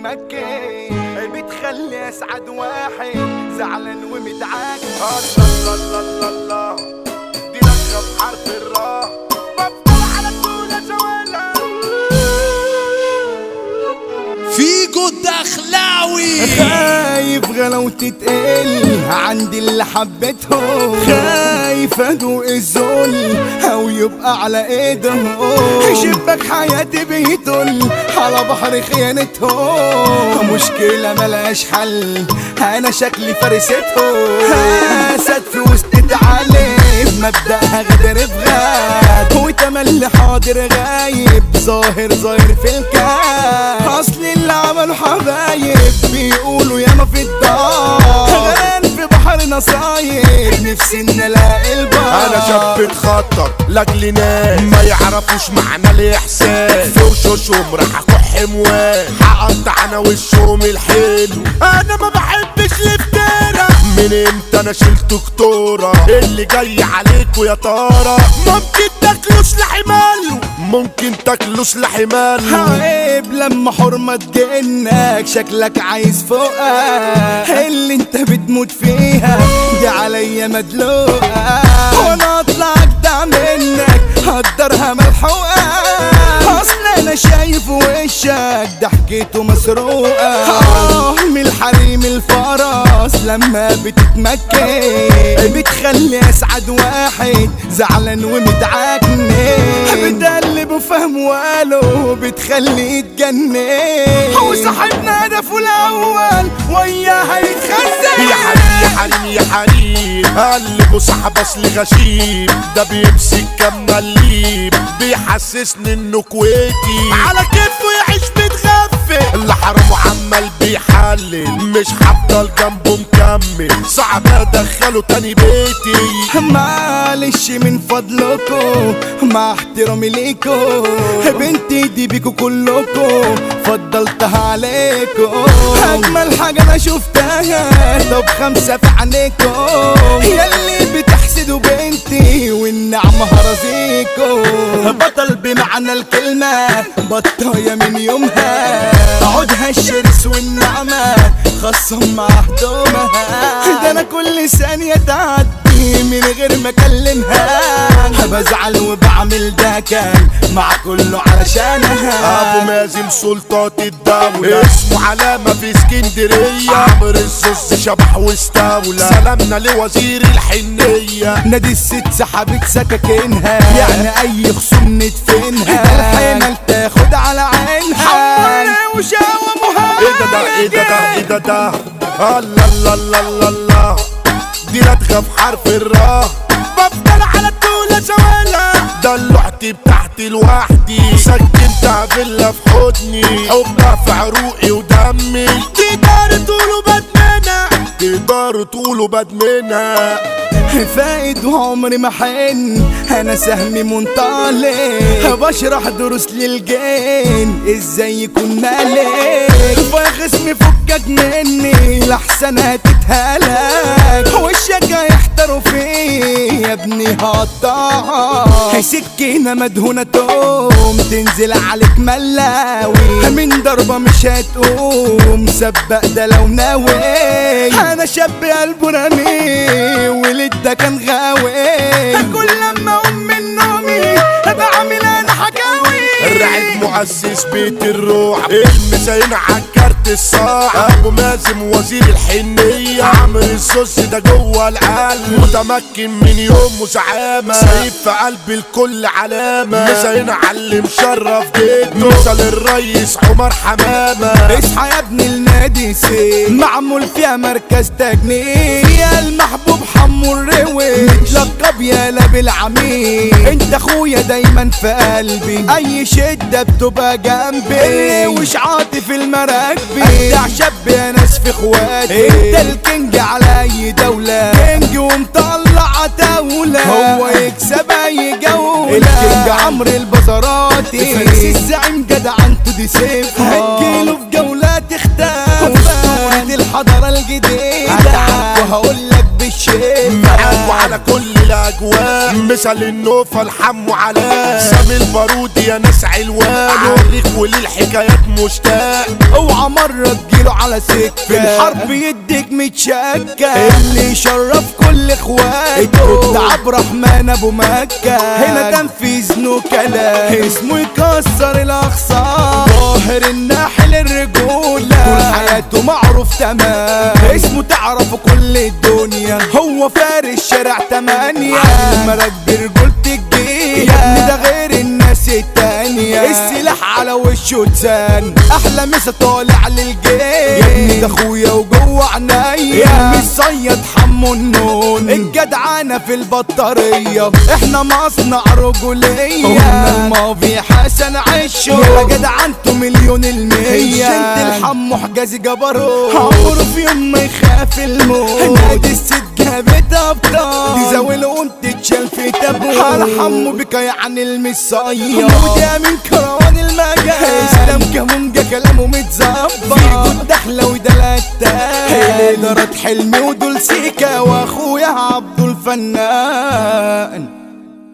بتتمكن بتخلي اسعد واحد زعلان ومدعك الله الله الله الله دي لك بحرف الراء مفتوح على طول جوالها فيجو الدخلاوي خايف غلاوتي تقل عندي اللي حبيتهم خايف ادوق الذل او يبقى على ايدهم شبك حياتي بيطل على بحر خيانتهم مشكلة ملهاش حل انا شكلي فرستهم اسد في وسط تعالب مبدأها غدر بغاب وتملي حاضر غايب ظاهر ظاهر في الكاب اصل اللي عملوا حبايب بيقولوا ياما في الدار غرقان في بحر نصايب نفسي ان الاقي البار انا شاب اتخطر لاجل ناس ما يعرفوش معنى الاحساس في وشوشهم راح اكح موال هقطع انا وشهم الحلو انا ما بحبش الافتراء من امتى انا شلت كتورة اللي جاي عليكوا يا ترى ممكن تاكلوا سلاح ماله ممكن تاكلوا سلاح ماله عيب لما حرمة تجنك شكلك عايز فوقها اللي انت بتموت فيها دي عليا مدلوقة وانا اطلع اجدع منك هقدرها ملحوقة اصل انا شايف وشك ضحكته مسروقة آه من الحريم الفرس لما بتتمكن بتخلي اسعد واحد زعلان ومتعكن بتقلب وفهم واله بتخلي يتجنن هو صاحبنا هدفه الاول وياها يتخزن يا حريم يا حريم يا حريم قلبه صاحب اصل غشيم ده بيمسك كم مليم بيحسسني انه كويتي على كيفه يعيش متغفل اللي حرمه عمال بيحلل مش هفضل جنبه مكمل صعب ادخله تاني بيتي معلش من فضلكم مع احترامي ليكم بنتي دي بيكو كلكم فضلتها عليكم اجمل حاجه انا شفتها طب خمسه في عينيكم ياللي بتحسدوا بنتي والنعمه هرزيكم بطل بمعنى الكلمه بطايه من يومها عودها الشرس والنعمه خصهم مع هدومها ده انا كل ثانيه تعدي من غير ما اكلمها بزعل وبعمل ده كان مع كله علشانها ابو مازن سلطات الدولة اسمه علامة في اسكندرية عمرو الزوز شبح واستولى سلامنا لوزير الحنية نادي الست سحبت سكاكينها يعني اي خصوم ندفنها الحمل تاخد على عينها حمالة وشاوة ايه ده ده ايه ده ده ايه ده ده الله الله الله الله الله دي لدغة في حرف الراء بفضل على طول اشوالها دلوعتي بتاعتي لوحدي سكنتها فيلا في حضني حبها في عروقي ودمي تقدروا تقولوا بدمنها تقدروا تقولوا بدمنها فايد وعمري ما حن انا سهمي منطلق بشرح دروس للجين ازاي يكون مالك فخصمي فكك مني لحسن هتتهلك وشك هيحتروا فيه يا ابني هقطعها سكينة مدهونة توم تنزل عليك ملاوي من ضربة مش هتقوم سبق ده لو ناوي انا شاب قلبه رمي ولد ده كان غاوي كل لما اقوم من نومي بعمل انا حكاوي الرعد مؤسس بيت الروح المسايين عالكارت الصاع ابو مازن وزير الحنية عمرو السوس ده جوه القلب متمكن من يوم زعامة سايب في قلب الكل علامة مسايين علي مشرف جدا مثل الريس عمر حمامة اصحى يا ابن النادي سي معمول فيها مركز تجنيد يا المحبوب حمو الروي متلقب يالا بالعميد انت اخويا دايما في قلبي اي شدة بتبقى جنبي وش عاطف المراكبي ابدع شاب يا ناس في اخواتي انت الكينج على اي دولة كينج ومطلع عتاولة هو يكسب اي جولة الكينج عمرو البزراتي فارس الزعيم جدع انتو دي سيف هتجيله في جولات اختار واسطورة الحضارة الجديدة وهقول لك بالشيء معاك وعلى كل الاجواء مثل النوفة الحمو علاء سامي البارود يا ناس علوان عليك وللحكايات مشتاق اوعى مرة تجيله على سكة في الحرب يديك متشكة اللي يشرف كل اخواته ده عبد الرحمن ابو مكة هنا تنفيذ نو كلام اسمه يكسر الاخصام ظاهر الناحل الرجولة طول حياته معروف تمام اسمه تعرفه كل الدنيا هو فارس شارع تمانية مراكب برجولة الجيل يا ابني ده غير الناس التانية السلاح على وشه لسان احلى مسا طالع للجيل يا ابني ده اخويا وجوه عينيا مش صيد حمو النون الجدعانة في البطارية احنا مصنع رجولية قلنا الماضي حسن عشه يا جدعنته مليون المية انت الحمو حجازي جبروت عمره في يوم ما يخاف الموت نادي الست جابت ابطال دي زاوية وانت تشال في تابوت على حمو بك يعني المصية وده من كروان المجال اسلام كمونجا كلامه متظبط في جود دخلة ودلات دارت حلمي ودول سيكا واخويا عبدو الفنان